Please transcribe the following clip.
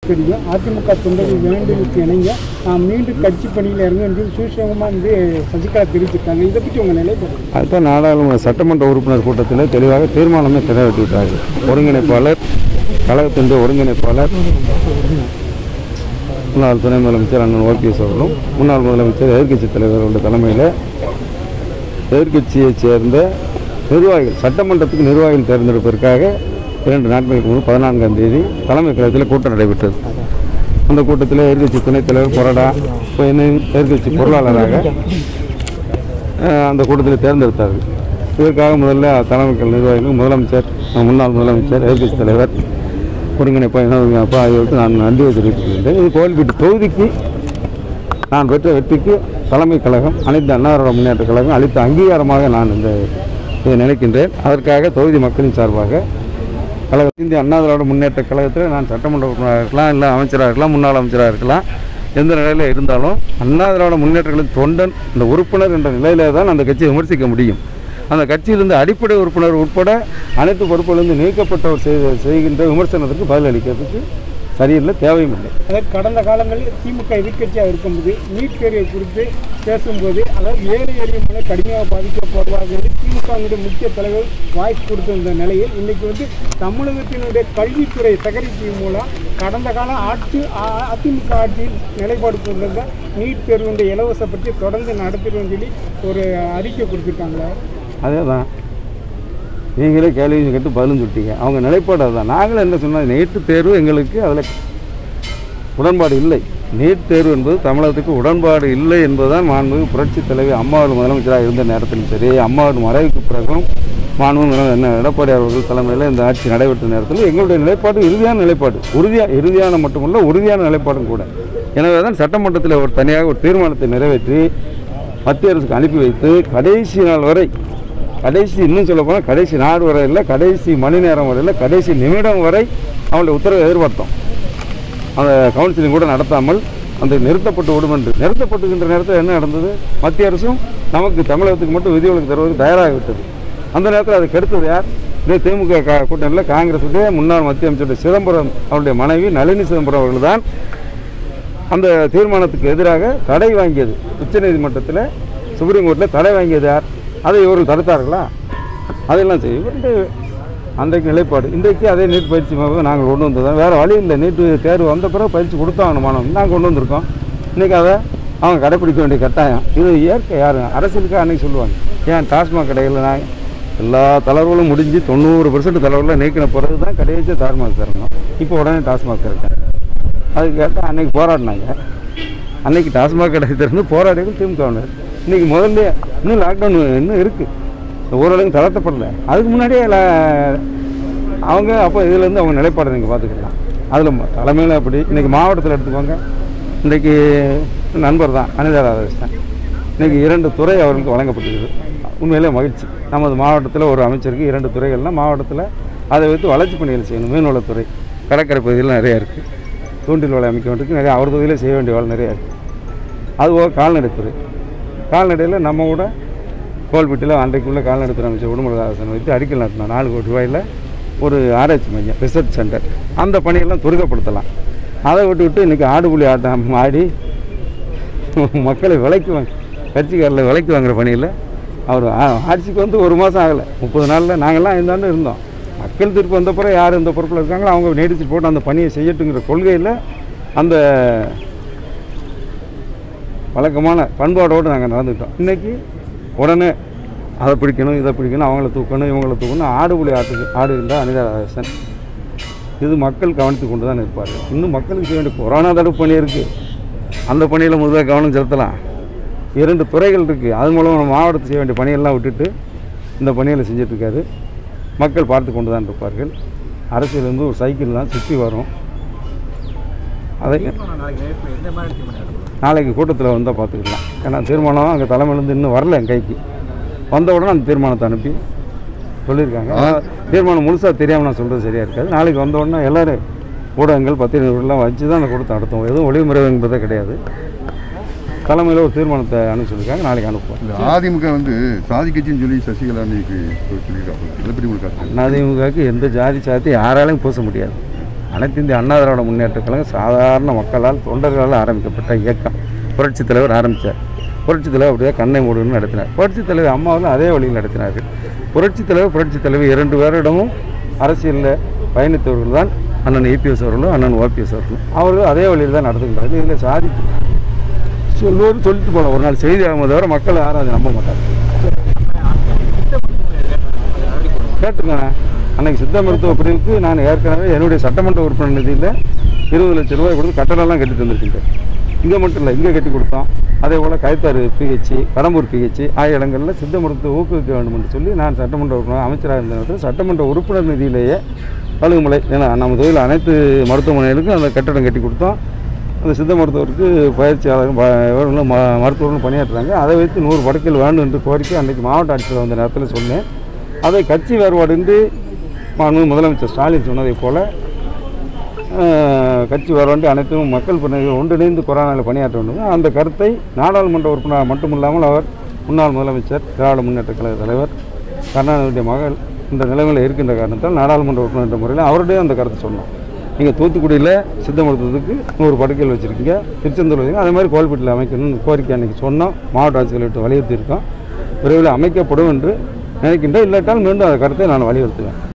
தெரியும் அதிமுக தொண்டர்கள் வேண்டுதலுக்கு இணங்க நாம் மீண்டும் கட்சி பணியில் இறங்க என்று சூசகமாக வந்து சசிகலா தெரிவிச்சிருக்காங்க இதை பற்றி உங்கள் நிலைப்பாடு அதுதான் நாடாளுமன்ற சட்டமன்ற உறுப்பினர் கூட்டத்தில் தெளிவாக தீர்மானமே நிறைவேற்றிவிட்டார்கள் ஒருங்கிணைப்பாளர் கழகத்தின் ஒருங்கிணைப்பாளர் முன்னாள் துணை முதலமைச்சர் அண்ணன் ஓபிஎஸ் அவர்களும் முன்னாள் முதலமைச்சர் எதிர்க்கட்சித் தலைவர் அவருடைய தலைமையில் எதிர்க்கட்சியைச் சேர்ந்த நிர்வாகிகள் சட்டமன்றத்துக்கு நிர்வாகிகள் தேர்ந்தெடுப்பதற்காக இரண்டு நாட்களுக்கு முன்பு பதினான்காம் தேதி தலைமை கழகத்தில் கூட்டம் நடைபெற்றது அந்த கூட்டத்தில் எதிர்க்கட்சி துணைத் தலைவர் கொறடா இப்போ என்ன எதிர்க்கட்சி பொருளாளராக அஹ், அந்த கூட்டத்தில் தேர்ந்தெடுத்தார்கள் இதற்காக முதல்ல தலைமை கழக நிர்வாகிகள் முதலமைச்சர் முன்னாள் முதலமைச்சர் எதிர்க்கட்சி தலைவர் ஒருங்கிணைப்பா இன ஒருங்கிணைப்பா ஆகியோருக்கு நான் நன்றியை தெரிவித்துக்கின்றேன் இது கோவில்பட்டி தொகுதிக்கு நான் பெற்ற வெற்றிக்கு தலைமை கழகம் அனைத்து அன்னாரோட முன்னேற்ற கழகம் அளித்த அங்கீகாரமாக நான் இந்த இதை நினைக்கின்றேன் அதற்காக தொகுதி மக்களின் சார்பாக கழக இந்திய அண்ணா திராவிட முன்னேற்ற கழகத்தில் நான் சட்டமன்ற உறுப்பினராக இருக்கலாம் இல்லை அமைச்சராக இருக்கலாம் முன்னாள் அமைச்சராக இருக்கலாம் எந்த நிலையில் இருந்தாலும் அண்ணா திராவிட முன்னேற்ற கழக தொண்டன் இந்த உறுப்பினர் என்ற நிலையில தான் அந்த கட்சியை விமர்சிக்க முடியும் அந்த கட்சியிலிருந்து அடிப்படை உறுப்பினர் உட்பட அனைத்து பொறுப்புகளிலிருந்து நீக்கப்பட்டவர் செய்த செய்கின்ற விமர்சனத்துக்கு பதிலளிக்கிறதுக்கு சரியில்லை தேவையும் இல்லை அதாவது கடந்த காலங்களில் திமுக எதிர்க்கட்சியாக இருக்கும்போது நீட் தேர்வை குறித்து பேசும்போது அதாவது ஏழை எளிய மக்களை கடுமையாக பாதிக்கப்படுவார்கள் திமுகவினுடைய முக்கிய தலைவர் வாய்ஸ் கொடுத்திருந்த நிலையில் இன்னைக்கு வந்து தமிழகத்தினுடைய கல்வித்துறை செக்ரட்டரி மூலம் கடந்த கால ஆட்சி அ- அதிமுக ஆட்சியில் நிலைப்பாடு கொண்டிருந்த நீட் தேர்வுடைய இலவச பற்றி தொடர்ந்து நடத்திடுவோம்னு சொல்லி ஒரு அறிக்கை கொடுத்துருக்காங்களே அதே தான் நீங்களே கேள்வி கேட்டு பதிலும் சொல்லிட்டீங்க அவங்க நிலைப்பாடு அதுதான் நாங்களும் என்ன சொன்னோம் நீட்டு தேர்வு எங்களுக்கு அதில் உடன்பாடு இல்லை நீட் தேர்வு என்பது தமிழகத்துக்கு உடன்பாடு இல்லை என்பதுதான் மாண்புமிகு புரட்சி தலைவி அம்மாவோட முதலமைச்சராக இருந்த நேரத்திலும் சரி அம்மாவோட மறைவுக்கு பிறகும் மாண்புமிகு முதலமைச்சர் என்ன எடப்பாடி அவர்கள் தலைமையில் இந்த ஆட்சி நடைபெற்ற நேரத்தில் எங்களுடைய நிலைப்பாடு இறுதியான நிலைப்பாடு உறுதியாக இறுதியான மட்டுமல்ல உறுதியான நிலைப்பாடும் கூட எனவே தான் சட்டமன்றத்தில் ஒரு தனியாக ஒரு தீர்மானத்தை நிறைவேற்றி மத்திய அரசுக்கு அனுப்பி வைத்து கடைசி நாள் வரை கடைசி இன்னும் சொல்ல போனால் கடைசி நாடு வரை இல்லை கடைசி மணி நேரம் வரை இல்லை கடைசி நிமிடம் வரை அவங்களுடைய உத்தரவை எதிர்பார்த்தோம் அந்த கவுன்சிலிங் கூட நடத்தாமல் அந்த நிறுத்தப்பட்டு விடும் என்று நிறுத்தப்பட்டுகின்ற நேரத்தில் என்ன நடந்தது மத்திய அரசும் நமக்கு தமிழகத்துக்கு மட்டும் விதிவிலக்கு தருவதற்கு தயாராகிவிட்டது அந்த நேரத்தில் அதை கெடுத்தது யார் இதே திமுக கா- கூட்டணியில் காங்கிரஸுடைய முன்னாள் மத்திய அமைச்சர் சிதம்பரம் அவருடைய மனைவி நளினி சிதம்பரம் அவர்கள் தான் அந்த தீர்மானத்துக்கு எதிராக தடை வாங்கியது உச்சநீதிமன்றத்தில் சுப்ரீம் கோர்ட்டில் தடை வாங்கியது யார் அதை இவர்கள் தடுத்தார்களா அதெல்லாம் செய்யும் இவருடைய அன்றைக்கு நிலைப்பாடு இன்றைக்கு அதே நீட் பயிற்சி மையம் நாங்கள் கொண்டு வந்தோம் வேறு வழி இல்லை நீட்டு தேர்வு வந்த பிறகு பயிற்சி கொடுத்தாகணும் மாணவன் நாங்கள் கொண்டு வந்திருக்கோம் இன்றைக்கி அதை அவங்க கடைப்பிடிக்க வேண்டிய கட்டாயம் இது இயற்கை யாருங்க அரசியலுக்காக அன்றைக்கி சொல்லுவாங்க ஏன் டாஸ்மாக் கடையில் நான் எல்லா தளர்வுகளும் முடிஞ்சு தொண்ணூறு பெர்சன்ட் தளர்வுலாம் நீக்கின பிறகு தான் கடைசியாக டாஸ்மாக் தரணும் இப்போ உடனே டாஸ்மாக் திறக்காங்க அது கேட்டால் அன்னைக்கு போராடினாங்க அன்னைக்கு டாஸ்மாக் கடை திறந்து போராடிகள் திமுகவினர் இன்னைக்கு முதல்ல இன்னும் லாக்டவுன் இன்னும் இருக்குது ஊரடங்கு தளர்த்தப்படல அதுக்கு முன்னாடியே ல- அவங்க அப்போ இதுலேருந்து அவங்க நிலைப்பாடு நீங்கள் பார்த்துக்கலாம் அதில் தலைமையில் அப்படி இன்றைக்கி மாவட்டத்தில் எடுத்துக்கோங்க இன்றைக்கி நண்பர் தான் அனிதா ராதாகிருஷ்ணன் இன்றைக்கி இரண்டு துறை அவர்களுக்கு வழங்கப்பட்டிருக்குது உண்மையிலே மகிழ்ச்சி நமது மாவட்டத்தில் ஒரு அமைச்சருக்கு இரண்டு துறைகள்னால் மாவட்டத்தில் அதை வைத்து வளர்ச்சி பணிகள் செய்யணும் மீன்வளத்துறை கடற்கரை பகுதியில் நிறைய இருக்குது தூண்டில் வலை அமைக்க வேண்டியது நிறைய அவர் தொகுதியிலே செய்ய வேண்டிய வேலை நிறையா இருக்குது அதுபோக கால்நடைத்துறை கால்நடையில் நம்ம கூட கோல்பட்டியில் அன்றைக்குள்ள கால்நடைத்துறை அமைச்சர் உடுமலதாசன் வைத்து அறிக்கை நடத்தினோம் நாலு கோடி ரூபாயில் ஒரு ஆராய்ச்சி மையம் ரிசர்ச் சென்டர் அந்த பணியெல்லாம் துரிதப்படுத்தலாம் அதை விட்டு விட்டு இன்றைக்கி ஆடுபுலி ஆட்டம் ஆடி மக்களை விலைக்கு வாங்க கட்சிக்காரில் விலைக்கு வாங்குற பணியில் அவர் ஆ- ஆட்சிக்கு வந்து ஒரு மாதம் ஆகலை முப்பது நாளில் நாங்கள்லாம் இந்த ஆண்டு இருந்தோம் மக்கள் தீர்ப்பு வந்த பிறகு யார் இந்த பொறுப்பில் இருக்காங்களோ அவங்க நீடிச்சு போட்டு அந்த பணியை செய்யட்டுங்கிற கொள்கையில் அந்த வழக்கமான பண்பாடோடு நாங்கள் நடந்துக்கிட்டோம் இன்றைக்கி உடனே அதை பிடிக்கணும் இதை பிடிக்கணும் அவங்கள தூக்கணும் இவங்கள தூக்கணும் ஆடுபுலி ஆட்டு ஆடுகின்ற அனிதா ராஜேசன் இது மக்கள் கவனித்து கொண்டு தான் இருப்பார்கள் இன்னும் மக்களுக்கு செய்ய வேண்டிய கொரோனா தடுப்பு பணி இருக்குது அந்த பணியில் முதல்ல கவனம் செலுத்தலாம் இரண்டு துறைகள் இருக்குது அது மூலம் நம்ம மாவட்டத்தில் செய்ய வேண்டிய பணியெல்லாம் விட்டுட்டு இந்த பணிகளை செஞ்சிட்ருக்காரு மக்கள் பார்த்து கொண்டு தான் இருப்பார்கள் அரசியல் வந்து ஒரு சைக்கிள் தான் சுற்றி வரும் அதை நாளைக்கு கூட்டத்தில் வந்தால் பார்த்துக்கலாம் ஏன்னா தீர்மானம் அங்கே தலைமையிலேருந்து இன்னும் வரல என் கைக்கு வந்த உடனே அந்த தீர்மானத்தை அனுப்பி சொல்லியிருக்காங்க தீர்மானம் முழுசாக தெரியாமல் நான் சொல்கிறது சரியாக இருக்காது நாளைக்கு வந்த உடனே எல்லோரும் ஊடகங்கள் பத்திரிகைகள்லாம் வச்சு தான் அந்த கூட்டத்தை நடத்தும் எதுவும் ஒளிமுறை என்பதே கிடையாது தலைமையில் ஒரு தீர்மானத்தை அனுப்பி சொல்லியிருக்காங்க நாளைக்கு அனுப்புவோம் இந்த அதிமுக வந்து சாதி கட்சின்னு சொல்லி சசிகலா அன்னைக்கு சொல்லியிருக்காங்க இதை பற்றி உங்களுக்கு கருத்து? அதிமுகவுக்கு எந்த ஜாதி சாத்தி யாராலையும் பூச முடியாது அனைத்து இந்திய அண்ணா திராவிட முன்னேற்ற கழகம் சாதாரண மக்களால் தொண்டர்களால் ஆரம்பிக்கப்பட்ட இயக்கம் புரட்சித் தலைவர் ஆரம்பித்தார் புரட்சித் தலைவர் அப்படியே கண்ணை மூடுன்னு நடத்தினார் புரட்சித் தலைவர் அம்மாவும் அதே வழியில் நடத்தினார்கள் புரட்சித் தலைவர் புரட்சித் தலைவர் இரண்டு பேரிடமும் அரசியலில் பயணித்தவர்கள் தான் அண்ணன் ஏபிஎஸ் அவர்களும் அண்ணன் ஓபிஎஸ் அவர்களும் அவர்கள் அதே வழியில் தான் நடத்துகின்றார்கள் இதில் சாதி சொல்லுவோம் சொல்லிட்டு போகலாம் ஒரு நாள் செய்தி ஆகும் தவிர மக்கள் யாரும் அதை நம்ப மாட்டாங்க கேட்டுங்க அன்னைக்கு சித்த மருத்துவ பிரிவுக்கு நான் ஏற்கனவே என்னுடைய சட்டமன்ற உறுப்பினர் நிதியில் இருபது லட்சம் ரூபாய் கொடுத்து கட்டடம்லாம் கட்டி தந்திருக்கின்றேன் இங்கே மட்டும் இல்லை இங்கே கட்டி கொடுத்தோம் அதே போல் கைத்தாறு பிஹெச்சி கடம்பூர் பிஹெச்சி ஆகிய இடங்களில் சித்த மருத்துவ ஊக்குவிக்க வேண்டும் என்று சொல்லி நான் சட்டமன்ற உறுப்பினர் அமைச்சராக இருந்த நேரத்தில் சட்டமன்ற உறுப்பினர் நிதியிலேயே கழுகுமலை ஏன்னா நம்ம தொழில் அனைத்து மருத்துவமனைகளுக்கும் அந்த கட்டடம் கட்டி கொடுத்தோம் அந்த சித்த மருத்துவருக்கு பயிற்சியாளரும் ப- இவர்களும் ம- மருத்துவர்களும் பணியாற்றுறாங்க அதை வைத்து நூறு படுக்கைகள் வேண்டும் என்று கோரிக்கை அன்றைக்கு மாவட்ட ஆட்சியர் வந்த நேரத்தில் சொன்னேன் அதை கட்சி வேறுபாடின்றி மாண்பு முதலமைச்சர் ஸ்டாலின் சொன்னதைப் போல அஹ், கட்சி வேறுபாடு அனைத்தும் மக்கள் பிரதிநிதிகள் ஒன்றிணைந்து கொரோனாவில் பணியாற்ற வேண்டும் அந்த கருத்தை நாடாளுமன்ற உறுப்பினர் மட்டுமில்லாமல் அவர் முன்னாள் முதலமைச்சர் திராவிட முன்னேற்ற கழக தலைவர் கருணாநிதியுடைய மகள் இந்த நிலைமையில் இருக்கின்ற காரணத்தால் நாடாளுமன்ற உறுப்பினர் என்ற முறையில் அவருடைய அந்த கருத்தை சொன்னோம் நீங்கள் தூத்துக்குடியில் சித்த மருத்துவத்துக்கு நூறு படுக்கைகள் வச்சுருக்கீங்க திருச்செந்தூர் வச்சுருக்கீங்க அதே மாதிரி கோல்பேட்டில் அமைக்கணும்னு கோரிக்கை அன்றைக்கி சொன்னோம் மாவட்ட ஆட்சியர்கிட்ட வலியுறுத்தியிருக்கோம் விரைவில் அமைக்கப்படும் என்று நினைக்கின்றேன் இல்லாட்டால் மீண்டும் அந்த கருத்தை நான் வலியுறுத்துவேன்